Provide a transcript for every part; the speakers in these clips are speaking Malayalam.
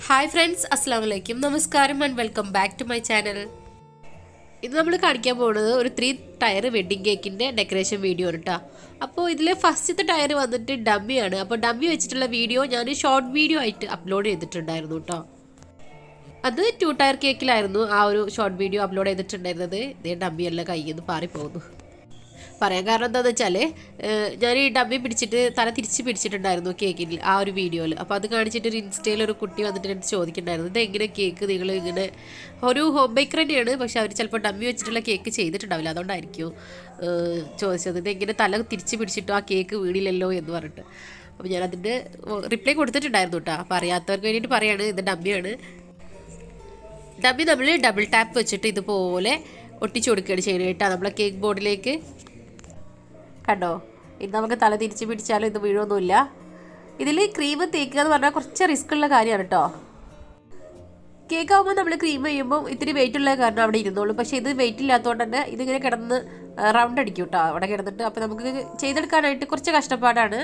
ഹായ് ഫ്രണ്ട്സ് അസ്സാം വലൈക്കും നമസ്കാരം and welcome back to my channel ഇത് നമ്മൾ കാണിക്കാൻ പോകുന്നത് ഒരു ത്രീ ടയർ വെഡ്ഡിങ് കേക്കിൻ്റെ ഡെക്കറേഷൻ വീഡിയോ ആണ് കേട്ടോ അപ്പോൾ ഇതിലെ ഫസ്റ്റത്തെ ടയർ വന്നിട്ട് ഡമ്മിയാണ് അപ്പോൾ ഡമ്മി വെച്ചിട്ടുള്ള വീഡിയോ ഞാൻ ഷോർട്ട് വീഡിയോ ആയിട്ട് അപ്ലോഡ് ചെയ്തിട്ടുണ്ടായിരുന്നു കേട്ടോ അത് ടു ടയർ കേക്കിലായിരുന്നു ആ ഒരു ഷോർട്ട് വീഡിയോ അപ്ലോഡ് ചെയ്തിട്ടുണ്ടായിരുന്നത് ഇതേ ഡമ്മിയെല്ലാം കയ്യിൽ നിന്ന് പാറിപ്പോകുന്നു പറയാൻ കാരണം എന്താണെന്ന് വെച്ചാൽ ഞാൻ ഈ ഡമ്മി പിടിച്ചിട്ട് തല തിരിച്ച് പിടിച്ചിട്ടുണ്ടായിരുന്നു കേക്കിൽ ആ ഒരു വീഡിയോയിൽ അപ്പോൾ അത് കാണിച്ചിട്ട് ഒരു ഇൻസ്റ്റയിൽ ഒരു കുട്ടി വന്നിട്ട് എൻ്റെ ചോദിക്കുന്നുണ്ടായിരുന്നു ഇത് എങ്ങനെ കേക്ക് നിങ്ങൾ ഇങ്ങനെ ഒരു ഹോം ബേക്കർ തന്നെയാണ് പക്ഷെ അവർ ചിലപ്പോൾ ഡമ്മി വെച്ചിട്ടുള്ള കേക്ക് ചെയ്തിട്ടുണ്ടാവില്ല അതുകൊണ്ടായിരിക്കും ഏഹ്, ചോദിച്ചത് ഇത് എങ്ങനെ തല തിരിച്ച് പിടിച്ചിട്ടോ ആ കേക്ക് വീണില്ലല്ലോ എന്ന് പറഞ്ഞിട്ട് അപ്പോൾ ഞാൻ അതിൻ്റെ റിപ്ലൈ കൊടുത്തിട്ടുണ്ടായിരുന്നു കേട്ടോ അപ്പോൾ അറിയാത്തവർക്ക് വേണ്ടിയിട്ട് പറയാണ് ഇത് ഡമ്മിയാണ് ഡമ്മി നമ്മൾ ഡബിൾ ടാപ്പ് വെച്ചിട്ട് ഇതുപോലെ ഒട്ടിച്ചു കൊടുക്കുകയാണ് ചെയ്യുന്നത് കേട്ടോ നമ്മളെ കേക്ക് ബോർഡിലേക്ക് കണ്ടോ ഇത് നമുക്ക് തല തിരിച്ച് പിടിച്ചാലും ഇത് വീഴൊന്നുമില്ല ഇതിൽ ക്രീം തേക്കുക എന്ന് പറഞ്ഞാൽ കുറച്ച് റിസ്ക് ഉള്ള കാര്യമാണ് കേട്ടോ കേക്ക് ആകുമ്പോൾ നമ്മൾ ക്രീം ചെയ്യുമ്പോൾ ഇത്തിരി വെയിറ്റ് ഉള്ള കാരണം അവിടെ ഇരുന്നോളൂ പക്ഷേ ഇത് വെയിറ്റ് ഇല്ലാത്തതുകൊണ്ട് തന്നെ ഇതിങ്ങനെ കിടന്ന് റൗണ്ട് അടിക്കും കേട്ടോ അവിടെ കിടന്നിട്ട് അപ്പോൾ നമുക്ക് ചെയ്തെടുക്കാനായിട്ട് കുറച്ച് കഷ്ടപ്പാടാണ്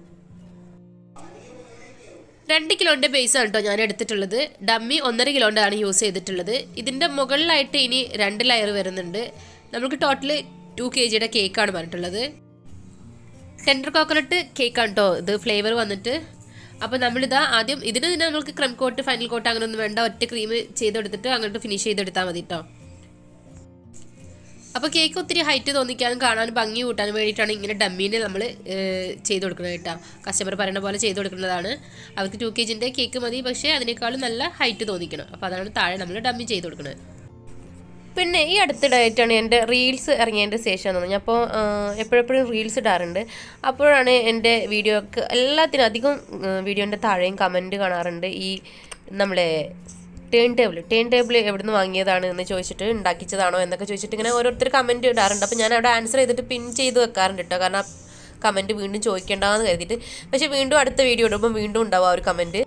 രണ്ട് കിലോൻ്റെ ബേസാണ് കേട്ടോ ഞാൻ എടുത്തിട്ടുള്ളത് ഡമ്മി ഒന്നര കിലോൻ്റെ ആണ് യൂസ് ചെയ്തിട്ടുള്ളത് ഇതിൻ്റെ മുകളിലായിട്ട് ഇനി രണ്ട് ലെയർ വരുന്നുണ്ട് നമുക്ക് ടോട്ടൽ ടു കെ ജിയുടെ കേക്കാണ് പറഞ്ഞിട്ടുള്ളത് സെൻറ്റർ കോക്കനട്ട് കേക്കാണ് കേട്ടോ ഇത് ഫ്ലേവർ വന്നിട്ട് അപ്പോൾ നമ്മളിതാ ആദ്യം ഇതിന് തന്നെ നമുക്ക് ക്രം കോട്ട് ഫൈനൽ കോട്ട് അങ്ങനെ ഒന്നും വേണ്ട ഒറ്റ ക്രീം ചെയ്തെടുത്തിട്ട് അങ്ങോട്ട് ഫിനിഷ് ചെയ്തെടുത്താൽ മതി കേട്ടോ അപ്പോൾ കേക്ക് ഒത്തിരി ഹൈറ്റ് തോന്നിക്കാനും കാണാനും ഭംഗി കൂട്ടാനും വേണ്ടിയിട്ടാണ് ഇങ്ങനെ ഡമ്മീനെ നമ്മൾ ചെയ്ത് കൊടുക്കുന്നത് കേട്ടോ കസ്റ്റമർ പറയുന്ന പോലെ ചെയ്ത് കൊടുക്കുന്നതാണ് അവർക്ക് ടു കെ ജിൻ്റെ കേക്ക് മതി പക്ഷേ അതിനേക്കാളും നല്ല ഹൈറ്റ് തോന്നിക്കണം അപ്പോൾ അതാണ് താഴെ നമ്മൾ ഡമ്മി ചെയ്ത് കൊടുക്കുന്നത് പിന്നെ ഈ അടുത്തിടെയായിട്ടാണ് എൻ്റെ റീൽസ് ഇറങ്ങിയതിൻ്റെ ശേഷം തോന്നുന്നു ഞാൻ അപ്പോൾ എപ്പോഴെപ്പോഴും റീൽസ് ഇടാറുണ്ട് അപ്പോഴാണ് എൻ്റെ വീഡിയോക്ക് എല്ലാത്തിനും അധികം വീഡിയോൻ്റെ താഴെയും കമൻറ്റ് കാണാറുണ്ട് ഈ നമ്മളെ ടേൺ ടേബിൾ ടേൺ ടേബിൾ എവിടുന്ന് വാങ്ങിയതാണ് എന്ന് ചോദിച്ചിട്ട് ഉണ്ടാക്കിച്ചതാണോ എന്നൊക്കെ ചോദിച്ചിട്ട് ഇങ്ങനെ ഓരോരുത്തർ കമൻറ്റ് ഇടാറുണ്ട് അപ്പോൾ ഞാൻ അവിടെ ആൻസർ ചെയ്തിട്ട് പിൻ ചെയ്ത് വെക്കാറുണ്ട് കേട്ടോ കാരണം കമൻറ്റ് വീണ്ടും ചോദിക്കേണ്ടതെന്ന് കരുതിയിട്ട് പക്ഷേ വീണ്ടും അടുത്ത വീഡിയോ ഇടുമ്പോൾ വീണ്ടും ഉണ്ടാവും ആ ഒരു കമൻറ്റ്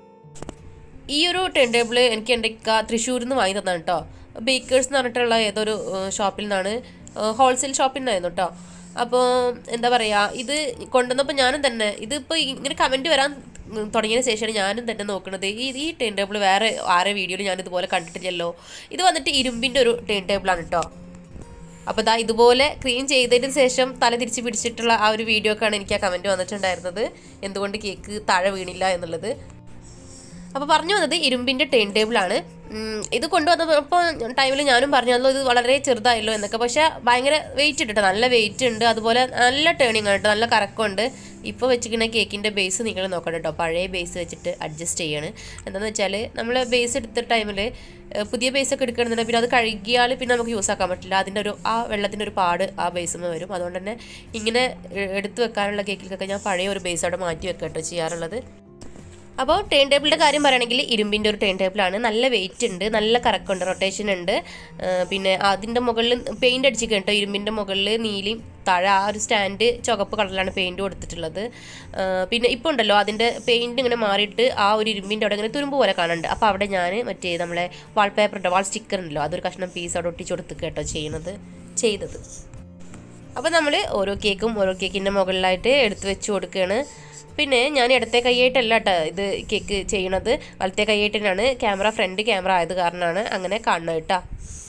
ഈ ഒരു ടേൺ ടേബിൾ എനിക്ക് എൻ്റെ ഇക്ക തൃശ്ശൂരിൽ നിന്ന് വാങ്ങി തന്നാണ് കേട്ടോ ബേക്കേഴ്സ് എന്ന് പറഞ്ഞിട്ടുള്ള ഏതൊരു ഏഹ്, ഷോപ്പിൽ നിന്നാണ് ഹോൾസെയിൽ ഷോപ്പിൽ നിന്നായിരുന്നു കേട്ടോ അപ്പോൾ എന്താ പറയുക ഇത് കൊണ്ടുവന്നപ്പോൾ ഞാനും തന്നെ ഇതിപ്പോൾ ഇങ്ങനെ കമൻറ്റ് വരാൻ ഉം, തുടങ്ങിയതിന് ശേഷമാണ് ഞാനും തന്നെ നോക്കുന്നത് ഈ ഈ ടേൺ ടേബിൾ വേറെ ആരെ വീഡിയോയിൽ ഞാൻ ഇതുപോലെ കണ്ടിട്ടില്ലല്ലോ ഇത് വന്നിട്ട് ഇരുമ്പിൻ്റെ ഒരു ടേൺ ടേബിളാണ് കേട്ടോ അപ്പോൾ ദാ ഇതുപോലെ ക്ലീൻ ചെയ്തതിന് ശേഷം തല തിരിച്ച് പിടിച്ചിട്ടുള്ള ആ ഒരു വീഡിയോക്കാണ് എനിക്ക് ആ കമൻറ്റ് വന്നിട്ടുണ്ടായിരുന്നത് എന്തുകൊണ്ട് കേക്ക് താഴെ വീണില്ല എന്നുള്ളത് അപ്പോൾ പറഞ്ഞു വന്നത് ഇരുമ്പിൻ്റെ ടേൺ ടേബിളാണ് ഉം, ഇത് കൊണ്ടുവന്നപ്പോൾ ടൈമിൽ ഞാനും പറഞ്ഞല്ലോ ഇത് വളരെ ചെറുതായല്ലോ എന്നൊക്കെ പക്ഷേ ഭയങ്കര വെയിറ്റ് ഉണ്ട് കേട്ടോ നല്ല വെയിറ്റ് ഉണ്ട് അതുപോലെ നല്ല ടേണിങ് ആണ് കേട്ടോ നല്ല കറക്കമുണ്ട് ഇപ്പോൾ വെച്ചിരിക്കുന്ന കേക്കിൻ്റെ ബേസ് നിങ്ങൾ നോക്കണം കേട്ടോ പഴയ ബേസ് വെച്ചിട്ട് അഡ്ജസ്റ്റ് ചെയ്യാണ് എന്താണെന്ന് വെച്ചാൽ നമ്മൾ ബേസ് എടുത്ത ടൈമിൽ പുതിയ ബേസ് ഒക്കെ എടുക്കണമെന്നുണ്ടെങ്കിൽ പിന്നെ അത് കഴുകിയാൽ പിന്നെ നമുക്ക് യൂസ് ആക്കാൻ പറ്റില്ല അതിൻ്റെ ഒരു ആ വെള്ളത്തിൻ്റെ ഒരു പാട് ആ ബേസിൽ വരും അതുകൊണ്ട് തന്നെ ഇങ്ങനെ എ- എടുത്ത് വെക്കാനുള്ള കേക്കിലൊക്കെ ഞാൻ പഴയ ഒരു ബേസ് അവിടെ മാറ്റി വെക്കുക കേട്ടോ ചെയ്യാറുള്ളത് അപ്പോൾ ടേൺ ടേബിളിൻ്റെ കാര്യം പറയുകയാണെങ്കിൽ ഇരുമ്പിൻ്റെ ഒരു ടേൺ ടേബിളാണ് നല്ല വെയിറ്റ് ഉണ്ട് നല്ല കറക്കമുണ്ട് റൊട്ടേഷൻ ഉണ്ട് ആ, പിന്നെ അതിൻ്റെ മുകളിൽ പെയിൻ്റ് അടിച്ചിട്ട് കേട്ടോ ഇരുമ്പിൻ്റെ മുകളിൽ നീലിയും താഴെ ആ ഒരു സ്റ്റാൻഡ് ചുവപ്പ് കളറിലാണ് പെയിൻറ്റ് കൊടുത്തിട്ടുള്ളത് ആ, പിന്നെ ഇപ്പോൾ ഉണ്ടല്ലോ അതിൻ്റെ പെയിൻറ്റ് ഇങ്ങനെ മാറിയിട്ട് ആ ഒരു ഇരുമ്പിൻ്റെ അവിടെ ഇങ്ങനെ തുരുമ്പ് പോലെ കാണുന്നുണ്ട് അപ്പോൾ അവിടെ ഞാൻ മറ്റേ നമ്മളെ വാൾ പേപ്പർ ഉണ്ട് വാൾ സ്റ്റിക്കർ ഉണ്ടല്ലോ അതൊരു കഷ്ണം പീസ് അവിടെ ഒട്ടിച്ച് കൊടുത്ത് കേട്ടോ ചെയ്യുന്നത് ചെയ്തത് അപ്പോൾ നമ്മൾ ഓരോ കേക്കും ഓരോ കേക്കിൻ്റെ മുകളിലായിട്ട് എടുത്ത് വെച്ച് കൊടുക്കുകയാണ് പിന്നെ ഞാൻ ഇടത്തെ കൈയായിട്ടല്ല കേട്ടോ ഇത് കേക്ക് ചെയ്യണത് വലത്തെ കൈയായിട്ട് തന്നെയാണ് ക്യാമറ ഫ്രണ്ട് ക്യാമറ ആയത് കാരണമാണ് അങ്ങനെ കാണുന്നത് കേട്ടോ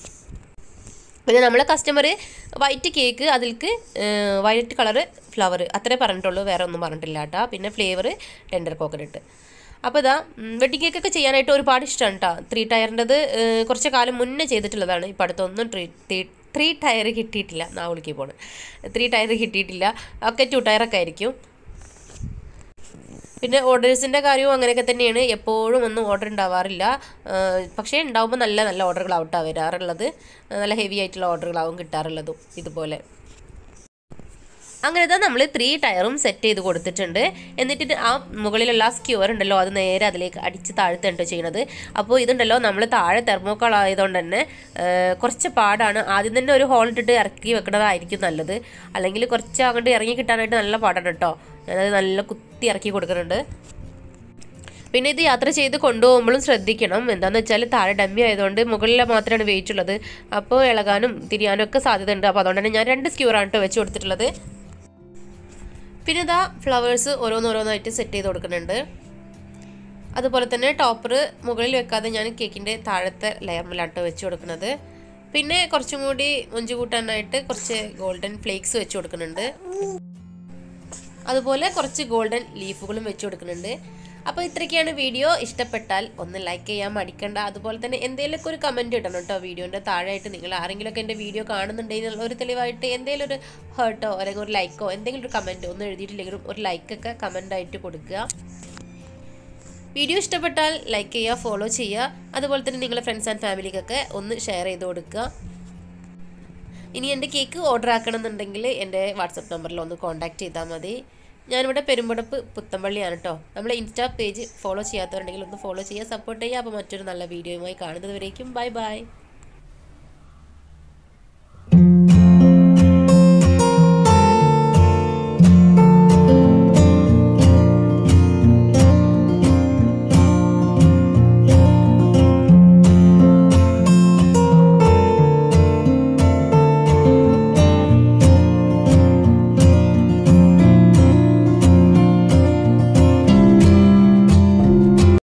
പിന്നെ നമ്മളെ കസ്റ്റമർ വൈറ്റ് കേക്ക് അതിൽക്ക് വൈലറ്റ് കളറ് ഫ്ലവർ അത്രേ പറഞ്ഞിട്ടുള്ളൂ വേറെ ഒന്നും പറഞ്ഞിട്ടില്ല കേട്ടോ പിന്നെ ഫ്ലേവർ ടെൻഡർ കോക്കനട്ട് അപ്പോൾ ഇതാ വെഡിങ് കേക്കൊക്കെ ചെയ്യാനായിട്ട് ഒരുപാട് ഇഷ്ടമാണ് കേട്ടോ ത്രീ ടയറിൻ്റെത് കുറച്ച് കാലം മുന്നേ ചെയ്തിട്ടുള്ളതാണ് ഇപ്പം അടുത്തൊന്നും ത്രീ ത്രീ ത്രീ ടയർ കിട്ടിയിട്ടില്ല നാവിളിക്ക് പോണ് ത്രീ ടയർ കിട്ടിയിട്ടില്ല ഒക്കെ ടു ടയറൊക്കെ ആയിരിക്കും പിന്നെ ഓർഡേഴ്സിൻ്റെ കാര്യവും അങ്ങനെയൊക്കെ തന്നെയാണ് എപ്പോഴും ഒന്നും ഓർഡർ ഉണ്ടാവാറില്ല ആ, പക്ഷേ ഉണ്ടാവുമ്പോൾ നല്ല നല്ല ഓർഡറുകളാവട്ടാണ് വരാറുള്ളത് നല്ല ഹെവി ആയിട്ടുള്ള ഓർഡറുകളാവും കിട്ടാറുള്ളതും ഇതുപോലെ അങ്ങനെ തന്നെ നമ്മൾ ത്രീ ടയറും സെറ്റ് ചെയ്ത് കൊടുത്തിട്ടുണ്ട് എന്നിട്ട് ഇത് ആ മുകളിലുള്ള ആ സ്ക്യൂർ ഉണ്ടല്ലോ അത് നേരെ അതിലേക്ക് അടിച്ച് താഴ്ത്തുണ്ടോ ചെയ്യണത് അപ്പോൾ ഇതുണ്ടല്ലോ നമ്മൾ താഴെ തെർമോക്കോൾ ആയതുകൊണ്ട് തന്നെ ആ, കുറച്ച് പാടാണ് ആദ്യം തന്നെ ഒരു ഹോൾ ഇട്ടിട്ട് ഇറക്കി വെക്കണതായിരിക്കും നല്ലത് അല്ലെങ്കിൽ കുറച്ച് അങ്ങോട്ട് ഇറങ്ങി കിട്ടാനായിട്ട് നല്ല പാടാണ് കേട്ടോ ഞാനത് നല്ല കുത്തി ഇറക്കി കൊടുക്കുന്നുണ്ട് പിന്നെ ഇത് യാത്ര ചെയ്ത് കൊണ്ടുപോകുമ്പോഴും ശ്രദ്ധിക്കണം എന്താണെന്ന് വെച്ചാൽ താഴെ ഡമ്മി ആയതുകൊണ്ട് മുകളിൽ മാത്രമാണ് വെയിറ്റ് ഉള്ളത് അപ്പോൾ ഇളകാനും തിരിയാനും ഒക്കെ സാധ്യത ഉണ്ട് അപ്പോൾ അതുകൊണ്ട് തന്നെ ഞാൻ രണ്ട് സ്ക്യൂറാണ് കേട്ടോ വെച്ച് കൊടുത്തിട്ടുള്ളത് പിന്നെ ഇതാ ഫ്ലവേഴ്സ് ഓരോന്നോരോന്നായിട്ട് സെറ്റ് ചെയ്ത് കൊടുക്കുന്നുണ്ട് അതുപോലെ തന്നെ ടോപ്പർ മുകളിൽ വെക്കാതെ ഞാൻ കേക്കിൻ്റെ താഴത്തെ ലെയറിലാട്ടോ വെച്ച് കൊടുക്കുന്നത് പിന്നെ കുറച്ചും കൂടി മൊഞ്ച് കൂട്ടാനായിട്ട് കുറച്ച് ഗോൾഡൻ ഫ്ലേക്സ് വെച്ച് കൊടുക്കുന്നുണ്ട് അതുപോലെ കുറച്ച് ഗോൾഡൻ ലീഫുകളും വെച്ച് കൊടുക്കുന്നുണ്ട് അപ്പോൾ ഇത്രയൊക്കെയാണ് വീഡിയോ ഇഷ്ടപ്പെട്ടാൽ ഒന്ന് ലൈക്ക് ചെയ്യാൻ മടിക്കണ്ട അതുപോലെ തന്നെ എന്തെങ്കിലുമൊക്കെ ഒരു കമൻറ്റ് ഇടണം കേട്ടോ വീഡിയോൻ്റെ താഴെയായിട്ട് നിങ്ങൾ ആരെങ്കിലുമൊക്കെ എൻ്റെ വീഡിയോ കാണുന്നുണ്ടെങ്കിൽ ഒരു തെളിവായിട്ട് എന്തെങ്കിലും ഒരു ഹേർട്ടോ അല്ലെങ്കിൽ ഒരു ലൈക്കോ എന്തെങ്കിലും ഒരു കമൻറ്റ് ഒന്നും എഴുതിയിട്ടില്ലെങ്കിലും ഒരു ലൈക്കൊക്കെ കമൻ്റായിട്ട് കൊടുക്കുക വീഡിയോ ഇഷ്ടപ്പെട്ടാൽ ലൈക്ക് ചെയ്യുക ഫോളോ ചെയ്യുക അതുപോലെ തന്നെ നിങ്ങളുടെ ഫ്രണ്ട്സ് ആൻഡ് ഫാമിലിക്കൊക്കെ ഒന്ന് ഷെയർ ചെയ്ത് കൊടുക്കുക ഇനി എൻ്റെ കേക്ക് ഓർഡർ ആക്കണമെന്നുണ്ടെങ്കിൽ എൻ്റെ വാട്സപ്പ് നമ്പറിൽ ഒന്ന് കോൺടാക്റ്റ് ചെയ്താൽ മതി ഞാനിവിടെ പെരുമ്പടപ്പ് പുത്തമ്പള്ളിയാണ് കേട്ടോ നമ്മളെ ഇൻസ്റ്റാ പേജ് ഫോളോ ചെയ്യാത്തവരുണ്ടെങ്കിൽ ഒന്ന് ഫോളോ ചെയ്യുക സപ്പോർട്ട് ചെയ്യുക അപ്പോൾ മറ്റൊരു നല്ല വീഡിയോയുമായി കാണുന്നത് വരേക്കും ബൈ ബൈ